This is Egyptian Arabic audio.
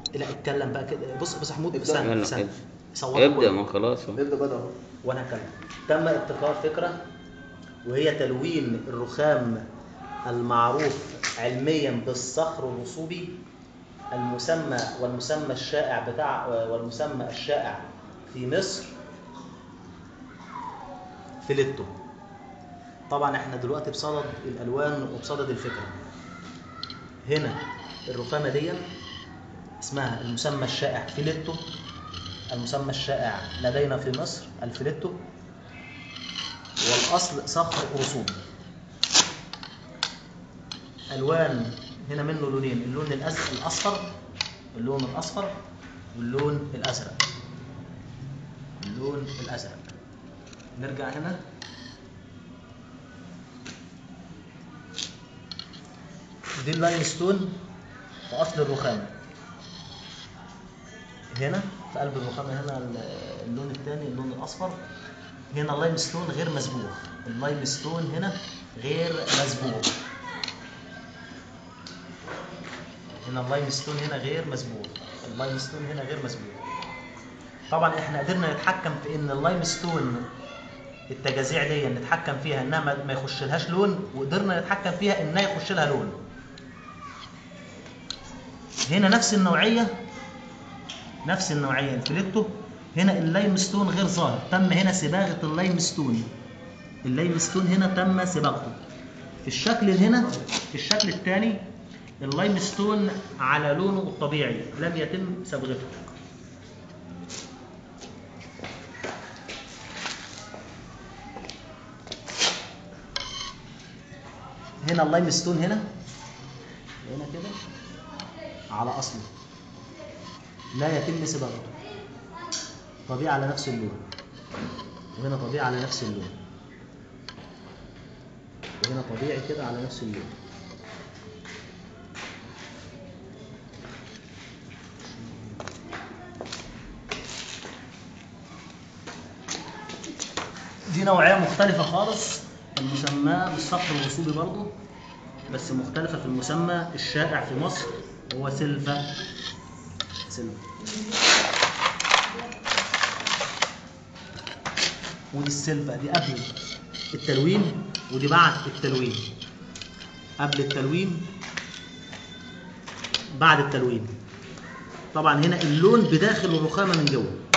لا اتكلم بقى كده بص بص يا حمود ابدأ. استنى يلا، استنى ابدأ. صوروا ابدأ كله. ما خلاص أهو. نبدا بدأ اهو وانا هتكلم تم ابتكار فكره وهي تلوين الرخام المعروف علميا بالصخر الرسوبي المسمى والمسمى الشائع بتاع والمسمى الشائع في مصر فيليتو طبعا احنا دلوقتي بصدد الالوان وبصدد الفكره هنا الرخامه دي اسمها المسمى الشائع فيليتو المسمى الشائع لدينا في مصر الفيليتو والاصل صخر رسوبي الوان هنا منه لونين اللون الأز- الاصفر اللون الاصفر واللون الازرق اللون الازرق نرجع هنا دي اللايم ستون في اصل الرخامه هنا في قلب الرخامه هنا ال- اللون الثاني اللون الاصفر هنا اللايم ستون غير مسبوغ اللايم ستون هنا غير مسبوغ هنا اللايم ستون هنا غير مسبوغ اللايم ستون هنا غير مسبوغ طبعا احنا قدرنا نتحكم في ان اللايم ستون التجاذيع دي نتحكم فيها انها ما- ما يخش لهاش لون وقدرنا نتحكم فيها انها يخش لها لون هنا نفس النوعيه نفس النوعيه الفليتو هنا اللايم ستون غير ظاهر تم هنا صباغه اللايم ستون اللايم ستون هنا تم صباغته في الشكل هنا في الشكل الثاني اللايم ستون على لونه الطبيعي لم يتم صبغته هنا اللايم ستون هنا هنا كده على اصله لا يتم صباغته طبيعي على نفس اللون وهنا طبيعي على نفس اللون وهنا طبيعي كده على نفس اللون دي نوعية مختلفة خالص المسمى بالصخر الرسوبي برضه بس مختلفة في المسمى الشائع في مصر هو سيلفا سيلفا ودي السيلفا دي قبل التلوين ودي بعد التلوين قبل التلوين بعد التلوين طبعا هنا اللون بداخل الرخامة من جوه